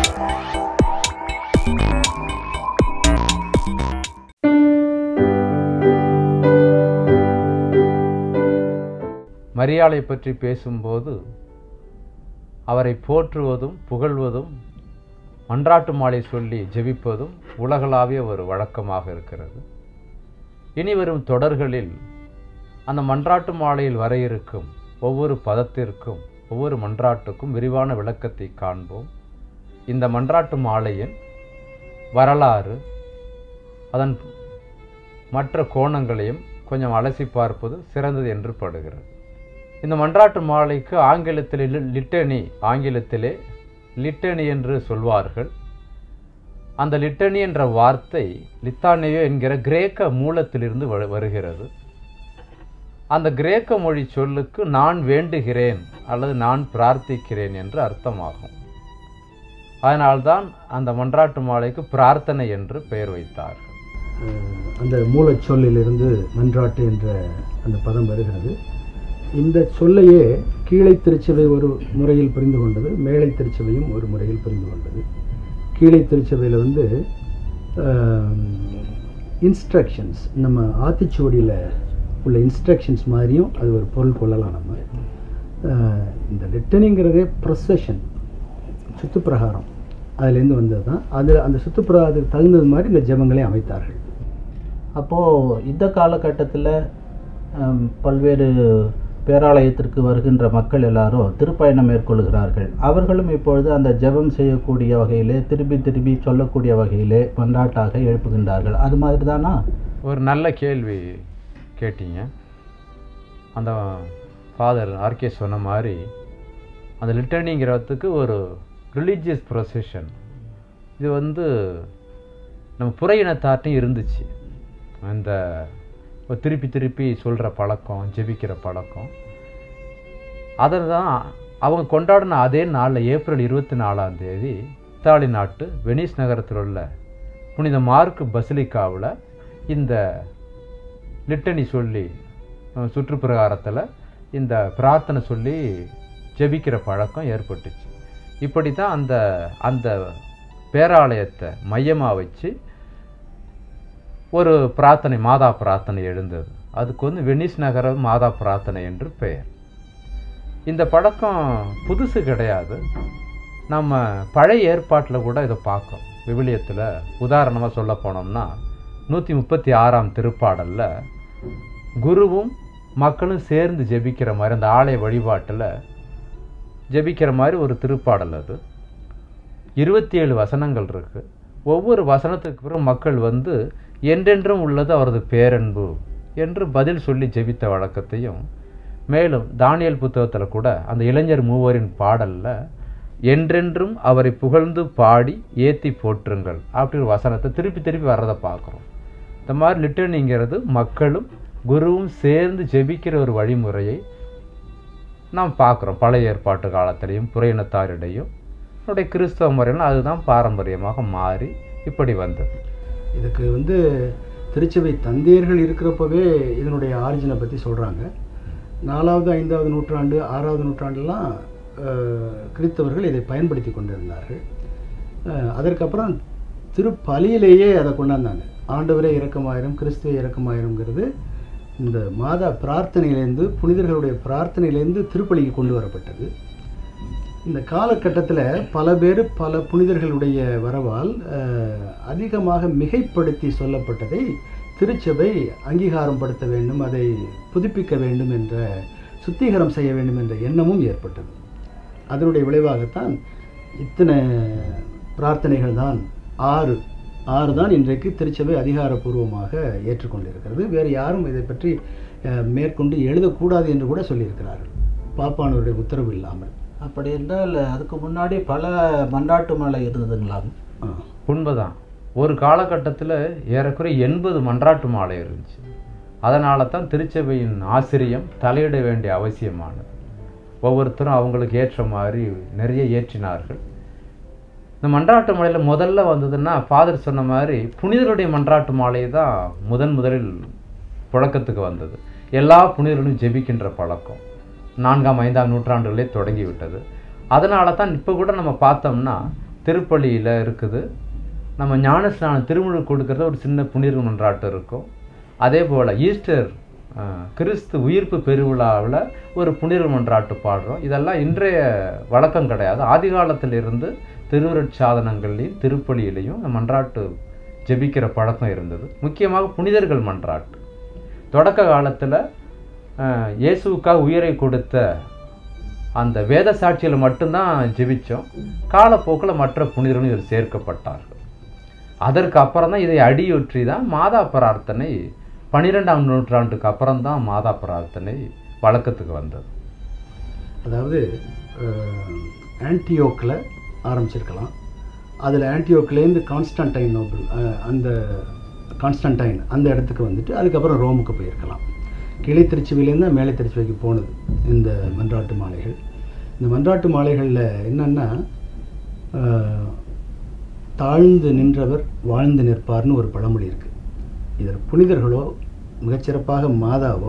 மரியாளை பற்றி பேசும்போது அவரை போற்றுவதும் புகழ்வதும் மன்றாட்டு மாலை சொல்லி ஜெபிப்பதும் உலகளாவிய ஒரு வழக்கமாக இருக்கிறது இனி வரும் தொடர்களில் அந்த மன்றாட்டு மாலையில் வர இருக்கும் ஒவ்வொரு பதத்திற்கும் ஒவ்வொரு மன்றாட்டுக்கும் விரிவான விளக்கத்தை காண்போம் இந்த மன்றாட்டு மாலையின் வரலாறு அதன் மற்ற கோணங்களையும் கொஞ்சம் அலசி பார்ப்பது சிறந்தது என்று படுகிறது இந்த மன்றாட்டு மாலைக்கு ஆங்கிலத்திலே லி- லிட்டனி ஆங்கிலத்திலே லிட்டனி என்று சொல்வார்கள் அந்த லிட்டனி என்ற வார்த்தை லித்தானியோ என்கிற கிரேக்க மூலத்திலிருந்து வரு- வருகிறது அந்த கிரேக்க மொழி சொல்லுக்கு நான் வேண்டுகிறேன் அல்லது நான் பிரார்த்திக்கிறேன் என்று அர்த்தமாகும் அதனால்தான் அந்த மன்றாட்டு மாலைக்கு பிரார்த்தனை என்று பெயர் வைத்தார்கள் அஹ் அந்த மூலச் சொல்லிலிருந்து மன்றாட்டு என்ற அந்த பதம் வருகிறது இந்த சொல்லையே கீழை திருச்சபை ஒரு முறையில் புரிந்து கொண்டது மேலை திருச்சபையும் ஒரு முறையில் புரிந்து கொண்டது கீழை திருச்சபையில் வந்து இன்ஸ்ட்ரக்ஷன்ஸ் நம்ம ஆத்திச்சுவடியில் உள்ள இன்ஸ்ட்ரக்ஷன்ஸ் மாதிரியும் அது ஒரு பொருள் கொள்ளலாம் நம்ம அஹ் இந்த லிட்டனிங்கிறதே ப்ரொசஷன் சுத்துப்பிரகாரம் அதுலேருந்து வந்தது தான் அது அந்த சுத்துப்பிரகாரத்துக்கு தகுந்தது மாதிரி இந்த ஜெபங்களை அமைத்தார்கள் அப்போது இந்த காலகட்டத்தில் பல்வேறு பேராலயத்திற்கு வருகின்ற மக்கள் எல்லாரும் திருப்பயணம் மேற்கொள்கிறார்கள் அவர்களும் இப்பொழுது அந்த ஜெபம் செய்யக்கூடிய வகையிலே திரும்பி திரும்பி சொல்லக்கூடிய வகையிலே மன்றாட்டாக எழுப்புகின்றார்கள் அது மாதிரி தானா ஒரு நல்ல கேள்வி கேட்டீங்க அந்த ஃபாதர் ஆர்கே சொன்ன மாதிரி அந்த லிட்டனிங்கிறதுக்கு ஒரு ரிலீஜியஸ் ப்ரொசஷன் இது வந்து நம்ம புற இனத்தார்ட்டையும் இருந்துச்சு அந்த ஒரு திருப்பி திருப்பி சொல்கிற பழக்கம் ஜெபிக்கிற பழக்கம் அதை தான் அவங்க கொண்டாடின அதே நாளில் ஏப்ரல் இருபத்தி நாலாம் தேதி இத்தாலி நாட்டு வெனிஸ் நகரத்தில் உள்ள புனித மார்க் பசிலிக்காவில் இந்த லிட்டனி சொல்லி அஹ், சுற்றுப்பிரகாரத்தில் இந்த பிரார்த்தனை சொல்லி ஜெபிக்கிற பழக்கம் ஏற்பட்டுச்சு இப்படி தான் அந்த அந்த பேராலயத்தை மையமாக வச்சு ஒரு பிரார்த்தனை மாதா பிரார்த்தனை எழுந்தது அதுக்கு வந்து வெனிஸ் நகர மாதா பிரார்த்தனை என்று பெயர் இந்த பழக்கம் புதுசு கிடையாது நம்ம பழைய ஏற்பாட்டில் கூட இதை பார்க்கோம் விவிலியத்தில் உதாரணமாக சொல்ல போனோம்னா நூற்றி முப்பத்தி ஆறாம் திருப்பாடலில் குருவும் மக்களும் சேர்ந்து ஜெபிக்கிற மாதிரி அந்த ஆலய வழிபாட்டில் ஜெபிக்கிற மாதிரி ஒரு திருப்பாடல் அது இருபத்தி ஏழு வசனங்கள் இருக்கு ஒவ்வொரு வசனத்துக்கு பிறகு மக்கள் வந்து என்றென்றும் உள்ளது அவரது பேரன்பு என்று பதில் சொல்லி ஜெபித்த வழக்கத்தையும் மேலும் தானியல் புத்தகத்தில் கூட அந்த இளைஞர் மூவரின் பாடல்ல என்றென்றும் அவரை புகழ்ந்து பாடி ஏத்தி போற்றுங்கள் அப்படி ஒரு வசனத்தை திருப்பி திருப்பி வர்றதை பார்க்குறோம் இந்த மாதிரி லிட்டனிங்கிறது மக்களும் குருவும் சேர்ந்து ஜெபிக்கிற ஒரு வழிமுறையை நாம் பார்க்குறோம் பழைய ஏற்பாட்டு காலத்திலையும் புறையினத்தாரிடையும் நம்முடைய கிறிஸ்தவ முறையில் அதுதான் பாரம்பரியமாக மாறி இப்படி வந்தது இதுக்கு வந்து திருச்சபை தந்தையர்கள் இருக்கிறப்பவே இதனுடைய ஆரிஜினை பற்றி சொல்கிறாங்க நாலாவது ஐந்தாவது நூற்றாண்டு ஆறாவது நூற்றாண்டுலாம் அஹ், கிறித்தவர்கள் இதை பயன்படுத்தி கொண்டிருந்தார்கள் அஹ், அதற்கப்புறம் திருப்பலியிலேயே அதை கொண்டாந்தாங்க ஆண்டவரே இரக்கமாயிரும் கிறிஸ்துவ இரக்கமாயிருங்கிறது இந்த மாதா பிரார்த்தனையிலேருந்து புனிதர்களுடைய பிரார்த்தனையிலேருந்து திருப்பலிக்கு கொண்டு வரப்பட்டது இந்த காலகட்டத்தில் பல பேர் பல புனிதர்களுடைய வரவால் அஹ், அதிகமாக மிகைப்படுத்தி சொல்லப்பட்டதை திருச்சபை அங்கீகாரம் படுத்த வேண்டும் அதை புதுப்பிக்க வேண்டும் என்ற சுத்திகரம் செய்ய வேண்டும் என்ற எண்ணமும் ஏற்பட்டது அதனுடைய விளைவாகத்தான் இத்தனை பிரார்த்தனைகள் தான் ஆறு ஆறு தான் இன்றைக்கு திருச்சபை அதிகாரப்பூர்வமாக ஏற்றுக்கொண்டிருக்கிறது வேறு யாரும் இதை பற்றி அஹ், மேற்கொண்டு எழுதக்கூடாது என்று கூட சொல்லியிருக்கிறார்கள் பாப்பானவருடைய உத்தரவு இல்லாமல் அப்படி என்றால் அதுக்கு முன்னாடி பல மன்றாட்டு மாலை இருந்ததுங்களா ஆ. உண்மைதான் ஒரு காலகட்டத்தில் ஏறக்குறைய எண்பது மன்றாட்டு மாலை இருந்துச்சு அதனால தான் திருச்சபையின் ஆசிரியம் தலையிட வேண்டிய அவசியமானது ஒவ்வொருத்தரும் அவங்களுக்கு ஏற்ற மாதிரி நிறைய ஏற்றினார்கள் இந்த மன்றாட்டு மாலையில் முதல்ல வந்ததுன்னா ஃபாதர் சொன்ன மாதிரி புனிதருடைய மன்றாட்டு மாலை தான் முதன் முதலில் புழக்கத்துக்கு வந்தது எல்லா புனிதர்களும் ஜெபிக்கின்ற பழக்கம் நான்காம் ஐந்தாம் நூற்றாண்டுகளே தொடங்கிவிட்டது அதனால தான் இப்போ கூட நம்ம பார்த்தோம்னா திருப்பள்ளியில் இருக்குது நம்ம ஞானஸ்நானம் திருமுழு கொடுக்கறது ஒரு சின்ன புனித மன்றாட்டம் இருக்கும் அதே போல் ஈஸ்டர் அஹ், கிறிஸ்து உயிர்ப்பு பெருவிழாவில் ஒரு புனித மன்றாட்டு பாடுறோம் இதெல்லாம் இன்றைய வழக்கம் கிடையாது ஆதி காலத்திலிருந்து திருவருட்சாதனங்கள்லையும் திருப்பலியிலையும் இந்த மன்றாட்டு ஜெபிக்கிற பழக்கம் இருந்தது முக்கியமாக புனிதர்கள் மன்றாட்டு தொடக்க காலத்தில் இயேசுவுக்காக உயிரை கொடுத்த அந்த வேத சாட்சியில் மட்டும்தான் ஜெபிச்சோம் காலப்போக்கில் மற்ற புனிதர்களும் இதில் சேர்க்கப்பட்டார்கள் அதற்கு அப்புறம் தான் இதை அடியொற்றி தான் மாதா பிரார்த்தனை பன்னிரெண்டாம் நூற்றாண்டுக்கு அப்புறம் தான் மாதா பிரார்த்தனை வழக்கத்துக்கு வந்தது அதாவது ஆன்டியோக்கில் ஆரம்பிச்சிருக்கலாம் அதில் ஆன்டியோக்லேருந்து கான்ஸ்டன்டைன் நோபல் அஹ், அந்த கான்ஸ்டன்டைன் அந்த இடத்துக்கு வந்துட்டு அதுக்கப்புறம் ரோமுக்கு போயிருக்கலாம் கிளை திருச்சுவிலேருந்து மேலை திருச்சுவைக்கு போனது இந்த மன்றாட்டு மாலைகள் இந்த மன்றாட்டு மாலைகளில் என்னென்னா தாழ்ந்து நின்றவர் வாழ்ந்து நிற்பார்னு ஒரு பழமொழி இருக்குது இதில் புனிதர்களோ மிகச்சிறப்பாக மாதாவோ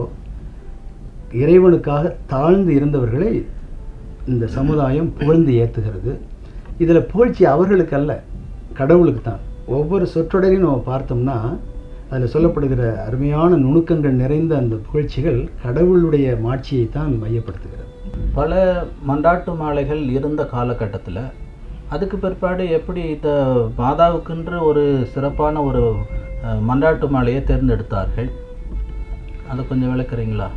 இறைவனுக்காக தாழ்ந்து இருந்தவர்களை இந்த சமுதாயம் புகழ்ந்து ஏற்றுகிறது இதில் புகழ்ச்சி அவர்களுக்கு அல்ல கடவுளுக்கு தான் ஒவ்வொரு சொற்றொடரையும் நம்ம பார்த்தோம்னா அதில் சொல்லப்படுகிற அருமையான நுணுக்கங்கள் நிறைந்த அந்த புகழ்ச்சிகள் கடவுளுடைய மாட்சியை தான் மையப்படுத்துகிறது பல மன்றாட்டு மாலைகள் இருந்த காலகட்டத்தில் அதுக்கு பிற்பாடு எப்படி இந்த மாதாவுக்கென்று ஒரு சிறப்பான ஒரு அஹ், மன்றாட்டு மாலையை தேர்ந்தெடுத்தார்கள் அதை கொஞ்சம் விளக்குறீங்களா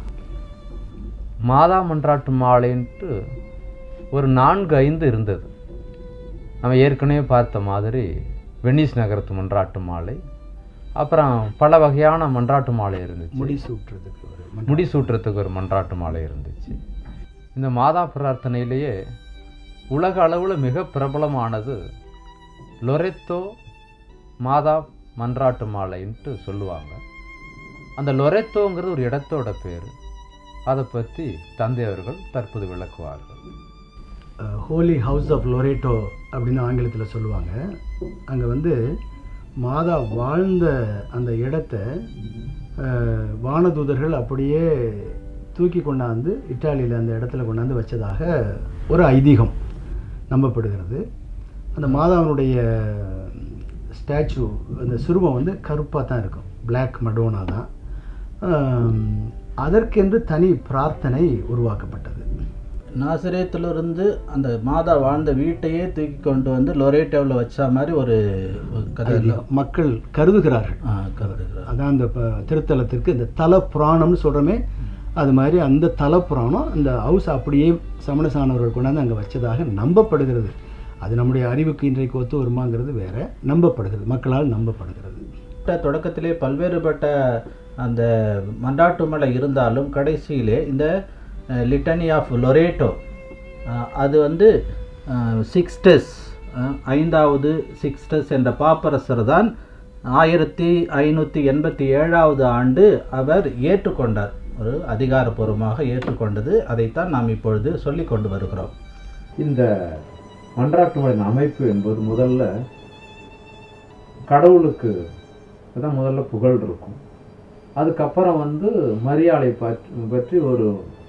மாதா மன்றாட்டு மாலைன்ட்டு ஒரு நான்கு ஐந்து இருந்தது நம்ம ஏற்கனவே பார்த்த மாதிரி வெனிஸ் நகரத்து மன்றாட்டு மாலை அப்புறம் பல வகையான மன்றாட்டு மாலை இருந்துச்சு முடி சூட்டுறதுக்கு ஒரு மன்றாட்டு. முடி சூட்டுறதுக்கு ஒரு மன்றாட்டு மாலை இருந்துச்சு இந்த மாதா பிரார்த்தனையிலேயே உலக அளவில் மிக பிரபலமானது லொரெத்தோ மாதா மன்றாட்டு மாலைன்ட்டு சொல்லுவாங்க அந்த லொரெத்தோங்கிறது ஒரு இடத்தோட பேர் அதை பற்றி தந்தை அவர்கள் தற்போது விளக்குவார்கள் ஹோலி ஹவுஸ் ஆஃப் லொரேட்டோ அப்படின்னு ஆங்கிலத்தில் சொல்லுவாங்க அங்கே வந்து மாதா வாழ்ந்த அந்த இடத்த அஹ், வானதூதர்கள் அப்படியே தூக்கி கொண்டாந்து இத்தாலியில் அந்த இடத்துல கொண்டாந்து வச்சதாக ஒரு ஐதீகம் நம்பப்படுகிறது அந்த மாதாவினுடைய ஸ்டாச்சு அந்த சுரூபம் வந்து கருப்பாக தான் இருக்கும் Black மடோனா தான் அஹ், அதற்கென்று தனி பிரார்த்தனை உருவாக்கப்பட்டது நாசிரியத்திலிருந்து அந்த மாதா வாழ்ந்த வீட்டையே தூக்கி கொண்டு வந்து லொரேட்டோவில் வச்ச மாதிரி ஒரு ஒரு கதை ஐதீகம். மக்கள் கருதுகிறார்கள் ஆ, கருதுகிறார் அதான் அந்த ப- திருத்தலத்திற்கு இந்த தல புராணம்னு சொல்கிறோமே அது மாதிரி அந்த தல புராணம் அந்த ஹவுஸ் அப்படியே சமணசானவர்கள் கொண்டாந்து அங்கே வச்சதாக நம்பப்படுகிறது அது நம்முடைய அறிவுக்கு இன்றைக்கு ஒத்து வருமாங்கிறது வேற நம்பப்படுகிறது மக்களால் நம்பப்படுகிறது தொடக்கத்திலே பல்வேறுபட்ட அந்த மன்றாட்டு மலை இருந்தாலும் கடைசியிலே இந்த லிட்டனி ஆஃப் லொரேட்டோ அது வந்து சிக்ஸ்டஸ் ஐந்தாவது சிக்ஸ்டஸ் என்ற பாப்பரசர் தான் ஆயிரத்தி ஐநூற்றி எண்பத்தி ஏழாவது ஆண்டு அவர் ஏற்றுக்கொண்டார் ஒரு அதிகாரப்பூர்வமாக ஏற்றுக்கொண்டது அதைத்தான் நாம் இப்பொழுது சொல்லிக் கொண்டு வருகிறோம் இந்த மன்றாட்டு மலையின் அமைப்பு என்பது முதல்ல கடவுளுக்கு தான் முதல்ல புகழ் இருக்கும் அதுக்கப்புறம் வந்து மரியாதை பற்றி பற்றி ஒரு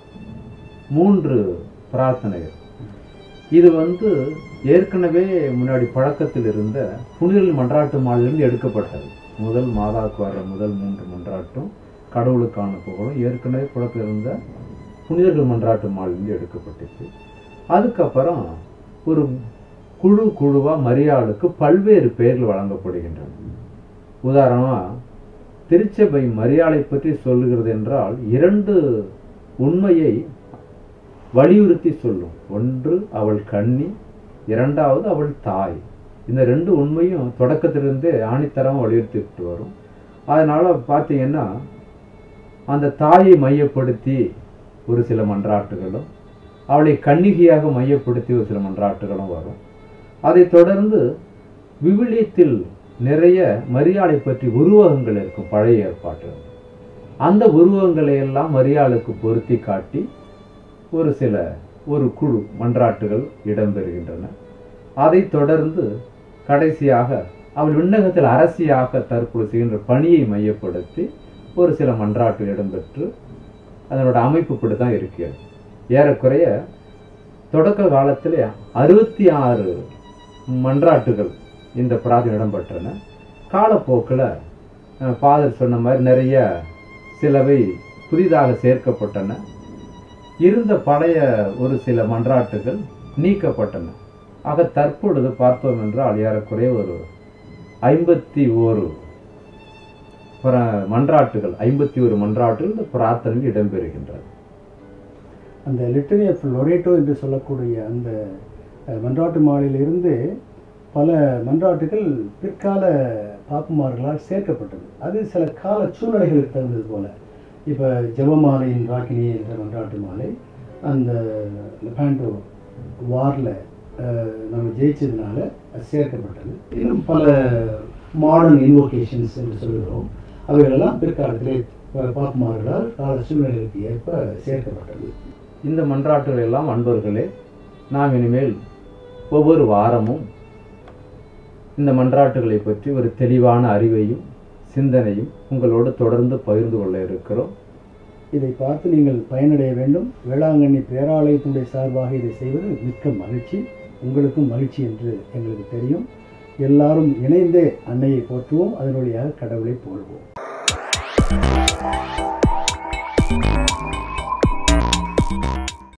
மூன்று பிரார்த்தனைகள் இது வந்து ஏற்கனவே முன்னாடி பழக்கத்தில் இருந்த புனிதல் மன்றாட்டு மாலையிலிருந்து எடுக்கப்பட்டது முதல் மாதாவுக்கு வர்ற முதல் மூன்று மன்றாட்டும் கடவுளுக்கான புகழும் ஏற்கனவே புழக்கம் இருந்த புனிதர்கள் மன்றாட்டு மாலையிலிருந்து எடுக்கப்பட்டுச்சு அதுக்கப்புறம் ஒரு குழு குழுவாக மரியாளுக்கு பல்வேறு பெயர்கள் வழங்கப்படுகின்றன உதாரணமாக திருச்சபை மரியாளை பற்றி சொல்லுகிறது என்றால் இரண்டு உண்மையை வலியுறுத்தி சொல்லும் ஒன்று அவள் கன்னி இரண்டாவது அவள் தாய் இந்த ரெண்டு உண்மையும் தொடக்கத்திலிருந்தே ஆணித்தரமாக வலியுறுத்திட்டு வரும் அதனால பார்த்தீங்கன்னா அந்த தாயை மையப்படுத்தி ஒரு சில மன்றாட்டுகளும் அவளை கன்னிகையாக மையப்படுத்தி ஒரு சில மன்றாட்டுகளும் வரும் அதைத் தொடர்ந்து விவிலியத்தில் நிறைய மரியாதை பற்றி உருவகங்கள் இருக்கும் பழைய ஏற்பாட்டில் அந்த உருவங்களை எல்லாம் மரியாளுக்கு பொருத்தி காட்டி ஒரு சில ஒரு குழு மன்றாட்டுகள் இடம்பெறுகின்றன அதைத் தொடர்ந்து கடைசியாக அவள் விண்ணகத்தில் அரசியாக தற்போது செய்கின்ற பணியை மையப்படுத்தி ஒரு சில மன்றாட்டுகள் இடம்பெற்று அதனோட அமைப்பு இப்படி தான் இருக்கிறது ஏறக்குறைய தொடக்க காலத்தில் அறுபத்தி ஆறு மன்றாட்டுகள் இந்த பிரார்த்தனை இடம்பெற்றன காலப்போக்கில் ஃபாதர் சொன்ன மாதிரி நிறைய சிலவை புதிதாக சேர்க்கப்பட்டன இருந்த பழைய ஒரு சில மன்றாட்டுகள் நீக்கப்பட்டன ஆக தற்பொழுது பார்த்தோம் என்றால் ஏறக்குறைய ஒரு ஐம்பத்தி ஓரு பிர- மன்றாட்டுகள் ஐம்பத்தி ஒரு மன்றாட்டுகள் இந்த பிரார்த்தனையில் இடம்பெறுகின்றது அந்த லிட்டரி ஆஃப் லொரேட்டோ என்று சொல்லக்கூடிய அந்த அஹ், மன்றாட்டு மாலையிலிருந்து பல மன்றாட்டுகள் பிற்கால பாப்புமார்களால் சேர்க்கப்பட்டது அது சில கால சூழ்நிலைகளுக்கு தகுந்தது போல இப்போ ஜெபமாலையின் ராக்கினி என்ற மன்றாட்டு மாலை அந்த லெபாண்டோ வாரில் நம்ம ஜெயிச்சதுனால அது சேர்க்கப்பட்டது இன்னும் பல மாடர்ன் இன்வோகேஷன்ஸ் என்று சொல்கிறோம் அவைகளெல்லாம் பிற்காலத்திலே ப- பாப்புமார்களால் கால சூழ்நிலைகளுக்கு ஏற்ப சேர்க்கப்பட்டது இந்த மன்றாட்டுகள் எல்லாம் அன்பர்களே நாம் இனிமேல் ஒவ்வொரு வாரமும் இந்த மன்றாட்டுகளை பற்றி ஒரு தெளிவான அறிவையும் சிந்தனையும் உங்களோடு தொடர்ந்து பகிர்ந்து கொள்ள இருக்கிறோம் இதை பார்த்து நீங்கள் பயனடைய வேண்டும் வேளாங்கண்ணி பேராலயத்தினுடைய சார்பாக இதை செய்வது மிக்க மகிழ்ச்சி உங்களுக்கும் மகிழ்ச்சி என்று எங்களுக்கு தெரியும் எல்லாரும் இணைந்தே அன்னையை போற்றுவோம் அதன் வழியாக கடவுளை போல்வோம்